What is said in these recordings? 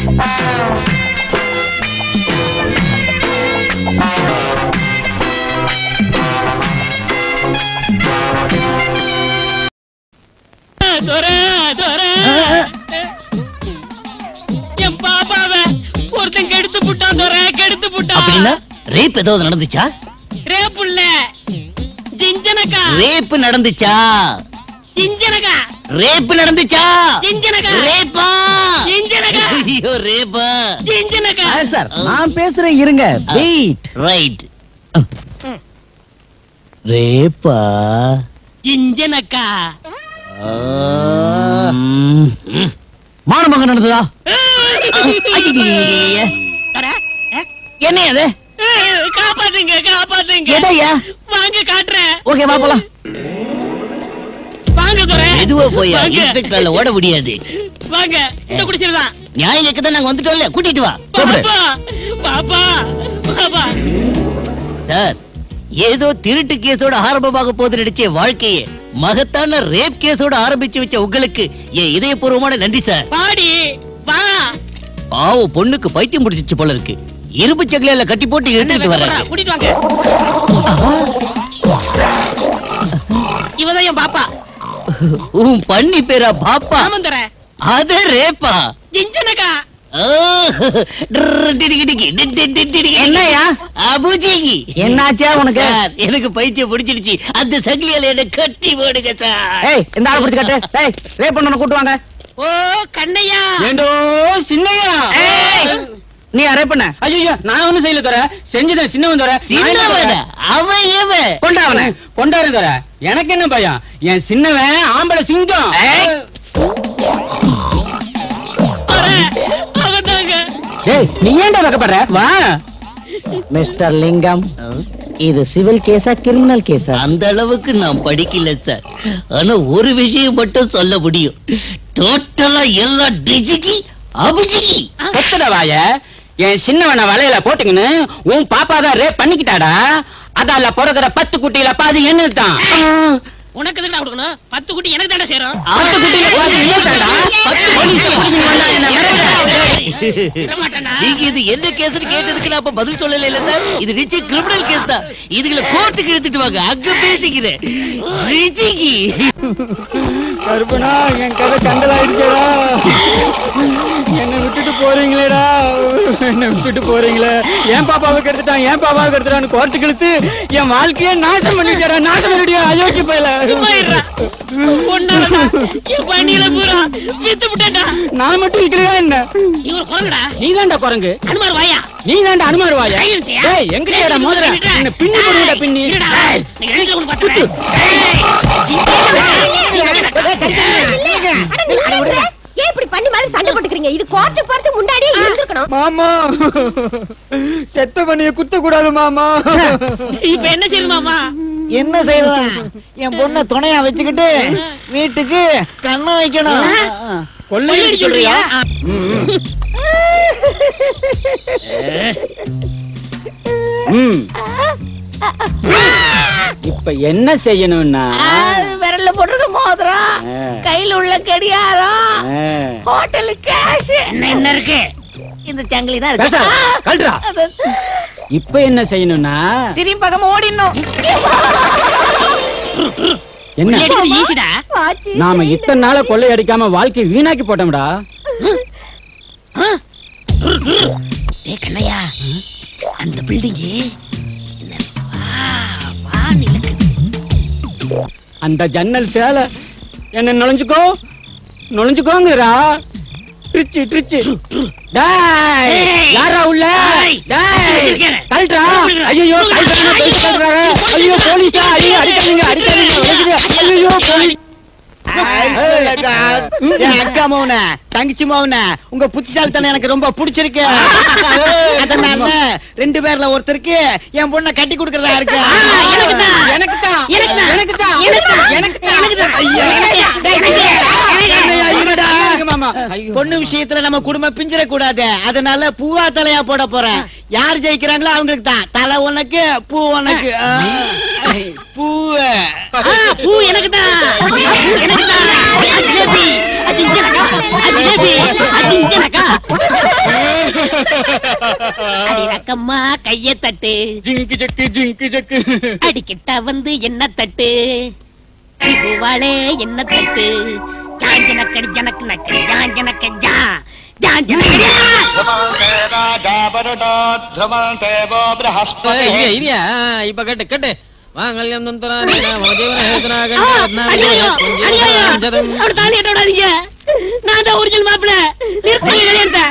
துரை, துரை. என் பாப்பாவ ஒருத்தன் கெடுத்து புட்டான் துரை கெடுத்து புட்டான் அப்படின்னா ரேப் ஏதாவது நடந்துச்சா ரேப்புள்ள ஜிஞ்சனக்கா ரேப் நடந்துச்சா ஜிஞ்சனக்கா ரேப் நடந்துச்சா ஜிஞ்சனக்கா ரேப்பா ஜிஞ்சனக்கா ஐயோ ரேப்பா ஜிஞ்சனக்கா சார் நான் பேசுறேன் இருங்க வெயிட் ரைட் ரேப்பா ஜிஞ்சனக்கா மானமங்க நடந்ததா ஐயையையே. துரை, என்ன அது ஏய், காப்பாத்துங்க காப்பாத்துங்க எதையா வாங்க காட்டுறேன் ஓகே வா போலாம் வாங்க துரை மெதுவா போய் வாங்க. இன்ஸ்பெக்டர்ல ஓட முடியாது வாங்க இந்த குடிச்சிடலாம் நியாயம் கேட்க நாங்க வந்துட்டோம்ல கூட்டிட்டு வா பாப்பா பாப்பா பாப்பா சார் ஏதோ திருட்டு கேஸோட ஆரம்பமாக போது நடிச்ச வாழ்க்கையை மகத்தான ரேப் கேஸோட ஆரம்பிச்சு வச்ச உங்களுக்கு என் இதயபூர்வமான நன்றி சார் பாடி வா பாவம் பொண்ணுக்கு பைத்தியம் முடிச்சிச்சு போல இருக்கு இரும்பு சங்கிலியால கட்டி போட்டு எடுத்துட்டு வர கூட்டிட்டு வாங்க இவதான் என் பாப்பா உன் பண்ணி பேரா பாப்பா ஆமந்துற அது ரேப்பா ஜிஞ்சனக்கா ஓ, டிர்ரு டிடிகி டிகி, டி டி டி டிடிகி. என்னய்யா? அபுஜிகி என்னாச்சா உனக்கு சார் எனக்கு பைத்தியம் பிடிச்சிருச்சு அந்த சங்கிலியால என்ன கட்டி போடுங்க சார் ஏய் இந்த ஆளை பிடிச்சு கட்டு ஏய் ரேப் பண்ணவன கூட்டு வாங்க ஓ கண்ணையா ஏண்டோ சின்னையா ஏய் நீ ரேப் பண்ண ஐயோ நான் ஒண்ணும் செய்யல தர செஞ்சதன் சின்னவன் தர சின்னவன அவன் ஏவன் கொண்டா அவனை கொண்டாரு தர எனக்கு என்ன பயம் என் சின்னவன் ஆம்பளை சிங்கம் ஏய். அவதாங்க ஏய் நீ ஏன்டா வைக்கப்படுற வா மிஸ்டர் லிங்கம் இது சிவில் கேஸா கிரிமினல் கேஸா அந்த அளவுக்கு நான் படிக்கல சார் ஆனா ஒரு விஷயம் மட்டும் சொல்ல முடியும் டோட்டலா எல்லாம் டிஜிகி அபிஜிகி கொத்தட வாய என் சின்னவனை வலையில போட்டுக்கின்னு உன் பாப்பா தான் ரேப் பண்ணிக்கிட்டாடா அதால பிறகுற பத்து குட்டியில பாதி என்ன தான் உனக்கு எதுக்கு கொடுக்கணும் பத்து குட்டி எனக்கு தாண்டா சேரும் பத்து குட்டியில பாதி என்னதான்டா? பத்து போலீஸை பிடிக்கின்னு வந்தா என்ன மிரட்டுற? விட மாட்டேன்டா. நீங்க இது என்ன கேஸ்னு கேட்டதுக்கு நான் அப்ப பதில் சொல்லல இல்ல சார் இது நிச்சயம் கிரிமினல் கேஸ் தான் இதுகளை கோர்ட்டுக்கு எடுத்துட்டு வாங்க அங்க பேசிக்கிறேன் ரிஜிகி கருப்பனா என் கதை கண்டலாயிடுச்சேடா என்னை விட்டுட்டு போறீங்களேடா என்னை விட்டுட்டு போறீங்களே என் பாப்பாவை கெடுத்துட்டான் என் பாப்பாவை கெடுத்துட்டான்னு கோர்ட்டு இழுத்து என் வாழ்க்கையே நாசம் பண்ணிட்டாரா நாசம் பண்ணிட்டியா அயோக்கிய போயில சும்மா இருடா. உன்னாலடா, என் பணியில பூரா வித்து விட்டேன்டா. நான் மட்டும் இருக்கிறதா என்ன நீ ஒரு குரங்குடா. நீதான்டா குரங்கு அனுமார் வாயா. நீதான்டா அனுமார் வாயா கை இருக்கியா? ஏய் எங்கடியாடா மோதிர விடுடா. என்ன பின்னி போடுடா பின்னி இருடா. ஏய், நீ ரெண்டுல ஒண்ணு பாத்துறேன். ஏன் இப்படி பண்ணி மாதிரி சண்டை போட்டுக்கிறீங்க இது கோர்ட்டு போறது முன்னாடியே இருந்திருக்கணும் மாமா செத்த பண்ணிய குத்த கூடாது மாமா இப்ப என்ன செய்யுது மாமா என்ன செய்யலாம் என் பொண்ண துணையா வச்சுக்கிட்டு வீட்டுக்கு கண்ணு வைக்கணும் கொள்ளையடி சொல்றியா ம். இப்ப என்ன செய்யணும்னா விரல்ல போட்டிருக்க மோதிரம் ஆ, கையில உள்ள கடியாரம் ஆ. ஹோட்டலு கேஷ் என்ன இருக்கு இந்த சங்கிலி தான் பேசாத, கழட்டுடா. இப்ப என்ன செய்யணும்னா திரும்பி பக்கம் ஓடிடணும் என்ன ஈசிடா நாம இத்தனை நாள கொள்ளையடிக்காம வாழ்க்கை வீணாக்கி போட்டோம்டா ஏ கண்ணையா அந்த பில்டிங் அந்த ஜன்னல் சேலை என்ன நுழைஞ்சுக்கோ நுழைஞ்சுக்கோங்கறா ட்ரிச்சு ட்ரிச்சு டேய் ஏய். யாரா உள்ள ஏய். டேய் வச்சிருக்கேன். கழட்டா ஐயோ கழட்டா பெல்ட் கழட்டறாங்க ஐயோ போலீஸா ஐயோ அடிக்காதீங்க அடிக்காதீங்க வலிக்குது. ஐயோ போலீஸ் என் அக்கா மௌன தங்கச்சி மௌன உங்க புத்திசாலித்தனம் எனக்கு ரொம்ப பிடிச்சிருக்கு அதனால ரெண்டு பேர்ல ஒருத்தருக்கு என் பொண்ணை கட்டி கொடுக்கறதா இருக்கு எனக்கு தான். எனக்கு தான் எனக்கு தான். எனக்கு தான் எனக்கு தான். எனக்கு தான் எனக்கு தான். ஐயா. எனக்கு தான். என்னய்யா, இருடா. எனக்கு மாமா ஐயோ பொண்ணு விஷயத்துல நம்ம குடும்பம் பிஞ்சிட கூடாது அதனால பூவா தலையா போட போறேன் யார் ஜெயிக்கிறாங்களோ அவங்களுக்கு தான் தலை உனக்கு பூ உனக்கு ஆ. பூவு ஆ, பூ எனக்கு தான் எனக்கு தான் அது ஜிலேபி அது ஜிலேபி அது ஜிலேபி அது ஜிலேபி அடி ரக்கம்மா கைய தட்டு ஜிங்கு ஜக்கு ஜிங்கு ஜக்கு அடிக்கிட்ட வந்து என்ன தட்டு பூவாளே என்ன தட்டு ஜான் ஜனக்கடி ஜனக்கு நக்கடி ஜான் ஜனக்க ஜா ஜான் ஜனக்கடி இல்லையா இல்லையா இப்ப கட்டு கட்டு வாங்கல்யம் தந்தராணி நாம ஜீவன ஹேதுனா ஆ, கண்ட ரத்னாவளி அநியாயம், அநியாயம். புஞ்சதம் அவர் தாலி கட்டாதீங்க நான் தான் ஒரிஜினல் மாப்பிள்ள நிறுத்துங்க கல்யாணத்தை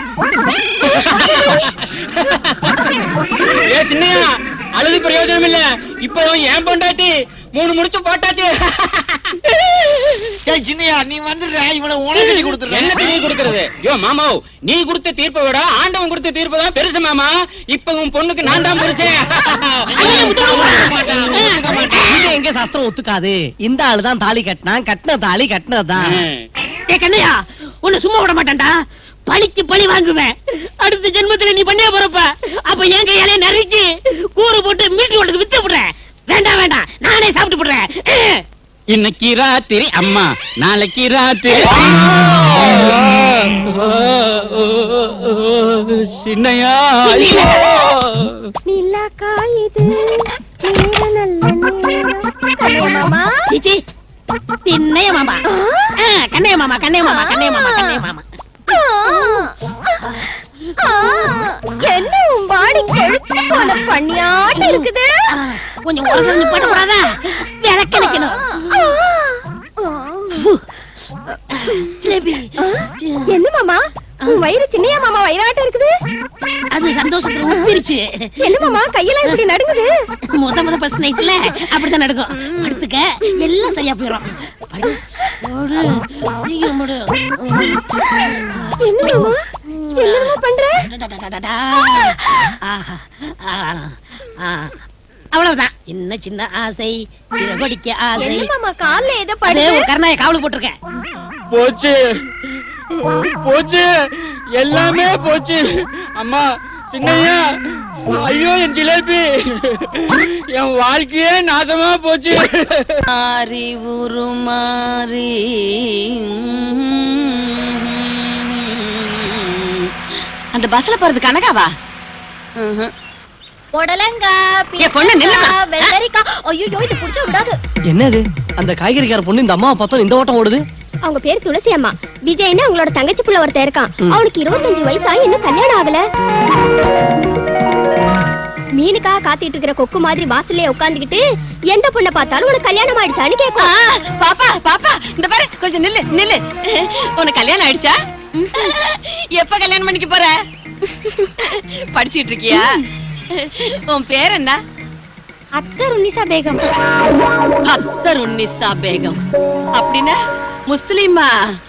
ஏ சின்னையா அழுது பிரயோஜனம் இல்ல இப்ப ஏன் பொண்டாட்டி மூணு முடிச்சு போட்டாச்சு ஏய் சின்னையா நீ வந்துடுற இவனை உனக்கு கட்டி என்ன கொடுத்துறேன் நீ கொடுக்கறது யோ மாமா நீ கொடுத்த தீர்ப்பை விட ஆண்டவன் கொடுத்த தீர்ப்பு தான் பெருசு மாமா இப்ப உன் பொண்ணுக்கு நான் தான் பெருசேன் இங்க எங்க சாஸ்திரம் ஒத்துக்காது இந்த ஆளு தான் தாலி கட்டினா கட்டின தாலி கட்டினதுதான் ஏ கண்ணையா உன்னை சும்மா விட மாட்டேன்டா பழிக்கு பழி வாங்குவேன் அடுத்த ஜென்மத்துல நீ பண்ணிய போறப்ப அப்ப என் கையாலே நறுக்கி கூறு போட்டு மீட்டு கொண்டு வித்து விடுறேன் வேண்டாம் வேண்டாம் நானே சாப்பிட்டு போடுறேன் இன்னைக்கு ராத்திரி அம்மா நாளைக்கு ராத்திரி சின்னையா ஐயோ. நிலாக்கா இது நேர நல்ல நேரம். கண்ணையா மாமா சீச்சி திண்ணைய மாமா ஆ, கண்ணைய மாமா கண்ணைய மாமா கண்ணைய மாமா கண்ணைய மாமா ஆ, ஆ, என்ன உன் பாடி கொழுத்து போல பண்ணியாட்டு இருக்குது ஆ, கொஞ்சம் ஒரு சொல்லி போட்ட கூடாதா விளக்கணிக்கணும் ஜிலேபி என்ன மாமா உன் வயிறு சின்னையா மாமா வயிறாட்டம் இருக்குது அது சந்தோஷத்துல உப்பிருச்சு என்ன மாமா கையெல்லாம் இப்படி நடுங்குது முத முத ஃபர்ஸ்ட் நைட்ல அப்படித்தான் நடக்கும் படுத்துக்க எல்லாம் சரியா போயிடும் படு. ஓடு. சீக்கிரம் ஓடு. என்ன மாமா என்னமா பண்ற டடடடடடா. ஆஹா. ஆ. ஆ. அவ்வளவுதான் என்ன சின்ன ஆசை சிறகடிக்க ஆசை என்ன மாமா கால்ல ஏதோ அது படுது ஒரு கருணாய காவலுக்கு போட்டிருக்கேன் போச்சு போச்சு எல்லாமே போச்சு அம்மா சின்னையா ஐயோ என் ஜிலேபி என் வாழ்க்கையே நாசமா போச்சு மாறி உருமாறி அந்த பஸ்ல போறது கனகாவா ம்ஹும். புடலங்கா ஏ, பொண்ணு, நில்லுமா. பீர்க்கங்காய், வெள்ளரிக்காய் ஐயோ இது புடிச்சா விடாது என்னது அந்த காய்கறிக்கார பொண்ணு இந்த அம்மாவை பார்த்தோம் இந்த ஓட்டம் ஓடுது அவங்க பேர் துளசி அம்மா விஜய்னு அவங்களோட தங்கச்சி புள்ள ஒருத்தன் இருக்கான் அவனுக்கு இருபத்தஞ்சு வயசா இன்னும் கல்யாணம் ஆகல மீனுக்கா காத்திட்டு இருக்கிற கொக்கு மாதிரி வாசல்லே உட்காந்துக்கிட்டு எந்த பொண்ணை பார்த்தாலும் உனக்கு கல்யாணம் ஆயிடுச்சான்னு ஆ, கேட்கும் பாப்பா பாப்பா இந்த பாரு கொஞ்சம் நில்லு நில்லு உனக்கு கல்யாணம் ஆயிடுச்சா எப்ப கல்யாணம் பண்ணிக்க போற படிச்சிட்டு இருக்கியா உன் பேர் என்ன அத்தர் உன்னிசா பேகம் அத்தர் உன்னிசா பேகம் அப்படின்னா முஸ்லிமா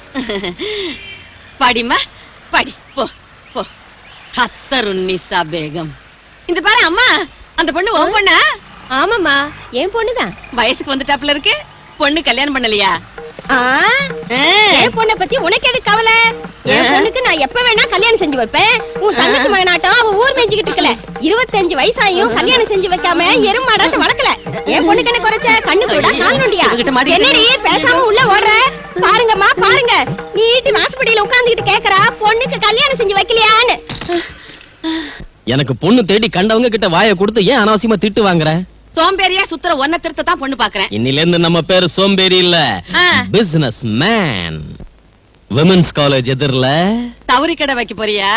படிமா படி போ போ அத்தர் உன்னிசா பேகம் இந்த பாரு அம்மா அந்த பொண்ணு உன் பொண்ணா ஆமாம்மா என் பொண்ணுதான் வயசுக்கு வந்துட்டாப்புல இருக்கு பொண்ணு கல்யாணம் பண்ணலையா ஆ, ஆ. என் பொண்ணை பத்தி உனக்கு எது கவலை என் பொண்ணுக்கு நான் எப்ப வேணா கல்யாணம் செஞ்சு வைப்பேன் உன் தங்கச்சி மகனாட்டம் அவ ஊர் மேய்ஞ்சுக்கிட்டு இருக்கல இருபத்தஞ்சு வயசாயும் கல்யாணம் செஞ்சு வைக்காம எருமாடாட்டம் வளர்க்கல என் பொண்ணுக்கு என்ன குறைச்ச கண்ணு கூட கால் நொண்டியா இவகிட்ட மாட்டிக்கிட்டு என்னடி பேசாம உள்ள ஓடுற பாருங்கம்மா பாருங்க நீட்டு வாசப்படியில உட்கார்ந்துகிட்டு கேக்குறா பொண்ணுக்கு கல்யாணம் செஞ்சு வைக்கலையான்னு எனக்கு பொண்ணு தேடி கண்டவங்க கிட்ட வாயை கொடுத்து ஏன் அனாவசியமா திட்டு வாங்குற சோம்பேறியா சுத்துற ஒன்ன திருத்த தான் பொண்ணு பாக்குறேன் இன்னில இருந்து நம்ம பேரு சோம்பேறி இல்ல ஆ. பிசினஸ் மேன் விமென்ஸ் காலேஜ் எதிரில தவறி கடை வைக்க போறியா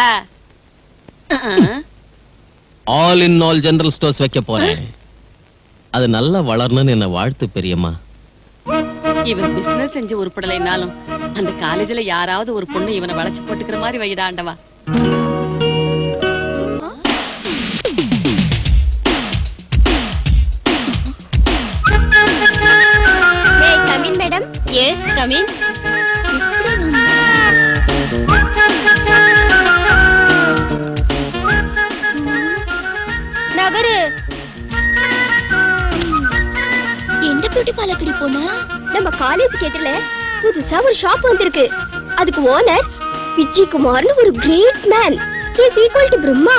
all in all general stores வைக்க போறேன் அது நல்லா வளரணும்னு என்ன வாழ்த்து பெரியம்மா இவன் பிசினஸ் செஞ்சு உருப்படலைனாலும் அந்த காலேஜ்ல யாராவது ஒரு பொண்ணு இவனை வளைச்சு போட்டுக்கிற மாதிரி வைடா ஆண்டவா may come in madam yes come in நகரு எந்த பியூட்டி பார்லர் போனா நம்ம காலேஜுக்கு எதிரில புதுசா ஒரு ஷாப் வந்திருக்கு அதுக்கு ஓனர் விஜய் குமார்னு ஒரு great man is equal to Brahma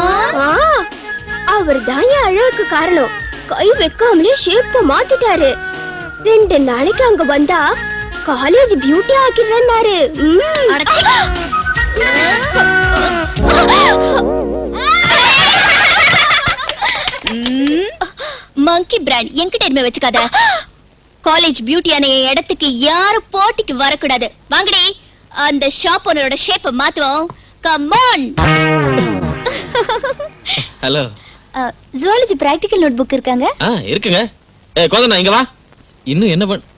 அவர் தான் என் அழகுக்கு காரணம் கை வைக்காமலே ஷேப்ப மாத்திட்டாரு ரெண்டு நாளைக்கு அங்க வந்தா காலேஜ் பியூட்டி ஆக்கிடுறேன்னாரு ம். மங்கி பிராண்ட் என்கிட்ட எதுவுமே வச்சுக்காத காலேஜ் பியூட்டியான என் இடத்துக்கு யாரும் போட்டிக்கு வரக்கூடாது வாங்கடி அந்த ஷாப் ஓனரோட ஷேப்ப மாத்துவோம் come on hello zoology practical notebook இருக்காங்க ஆ இருக்குங்க ஏ கோதண்ணா இங்க வா இன்னும் என்ன பண்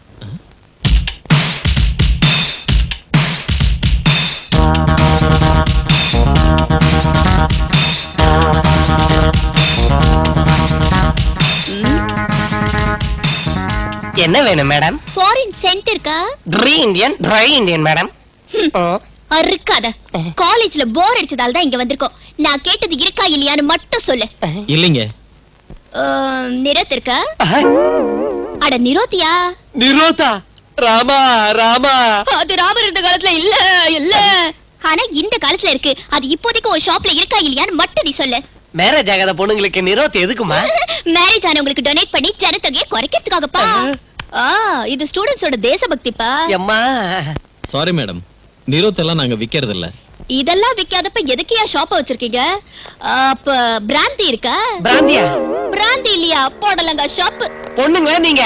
என்ன வேணும் மேடம் ஃபாரின் சென்ட் இருக்கா try Indian try Indian madam அறுக்காத காலேஜ்ல போர் அடிச்சதால தான் இங்க வந்திருக்கோம் நான் கேட்டது இருக்கா இல்லையான்னு மட்டும் சொல்லு இல்லைங்க அஹ், நிரோத் இருக்கா அட நிரோத்தியா நிரோதா ராமா ராமா அது ராமர் இருந்த காலத்துல இல்ல இல்ல ஆனா இந்த காலத்துல இருக்கு அது இப்போதைக்கு உன் ஷாப்ல இருக்கா இல்லையான்னு மட்டும் நீ சொல்லு மேரேஜ் ஆகாத பொண்ணுங்களுக்கு நிரோத் எதுக்குமா மேரேஜ் ஆனவங்களுக்கு டொனேட் பண்ணி ஜனத்தொகையை குறைக்கிறதுக்காகப்பா ஆ இது ஸ்டூடெண்ட்ஸோட தேசபக்திப்பா எம்மா சாரி மேடம் நிரோத்தெல்லாம் நாங்க விக்கிறது இல்ல இதெல்லாம் விக்காதப்ப எதுக்கியா ஷாப்ப வச்சிருக்கீங்க அப்ப பிராந்தி இருக்கா பிராந்தியா பிராந்தி இல்லையா போடலங்க ஷாப் பொண்ணுங்களா நீங்க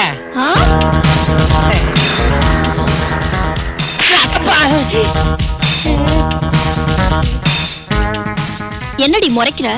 என்னடி முறைக்கிற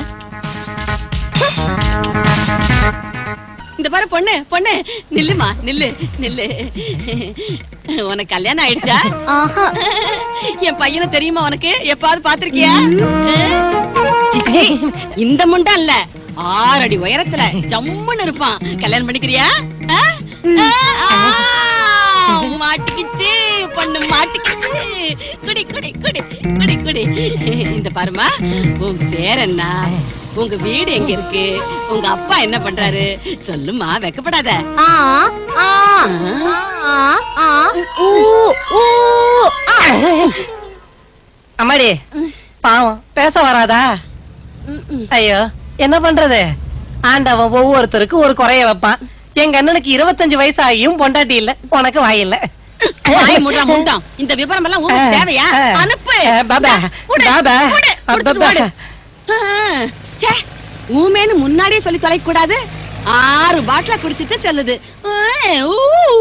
இந்த பாரு பொண்ணு பொண்ணு நில்லுமா நில்லு நில்லு உனக்கு கல்யாணம் ஆயிடுச்சா ஆஹா என் பையனை தெரியுமா உனக்கு எப்பாவது பாத்திருக்கியா சிச்சி, இந்த முண்டா இல்ல ஆறு அடி உயரத்துல ஜம்முன்னு இருப்பான் கல்யாணம் பண்ணிக்கிறியா ஆ? ஆ, ஆ, மாட்டிக்கிச்சு பொண்ணு மாட்டிக்கிச்சு குடி குடி குடி குடி குடி இந்த பாருமா உன் பேர் என்ன உங்க வீடு எங்க இருக்கு உங்க அப்பா என்ன பண்றாரு சொல்லுமா வெக்கப்படாத ஆ ஆ ஆ ஆ ஊ ஊ ஆ அம்மாடி பாவம் பேச வராதா ஐயோ என்ன பண்றது ஆண்டவன் ஒவ்வொருத்தருக்கும் ஒரு குறைய வைப்பான் எங்க அண்ணனுக்கு இருபத்தஞ்சு வயசு ஆகியும் பொண்டாட்டி இல்ல உனக்கு வாய் இல்ல வாய மூடுறா முண்டம் இந்த விவரம் எல்லாம் உங்களுக்கு தேவையா அனுப்பு அஹ், பாபா, குடு, பாபா, குடு, கொடுத்துட்டு பாபா. ஓடு. ஆ, ச்சே, ஊமேன்னு முன்னாடியே சொல்லி தொலைக்க கூடாது ஆறு பாட்டில குடிச்சிட்டு சொல்லுது ஆ, ஊ,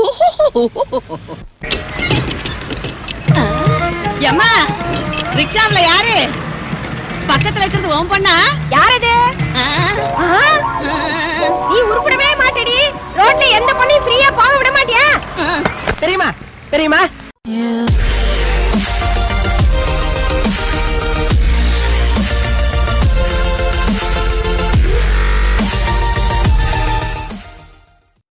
ஆ, எம்மா ரிக்ஷாவுல யாரு பக்கத்துல இருக்கிறது ஓம் பண்ணா யார் அது நீ உருப்படவே மாட்டடி ரோட்ல எந்த பொண்ணையும் ஃப்ரீயா போக விட மாட்டியா தெரியுமா தெரியுமா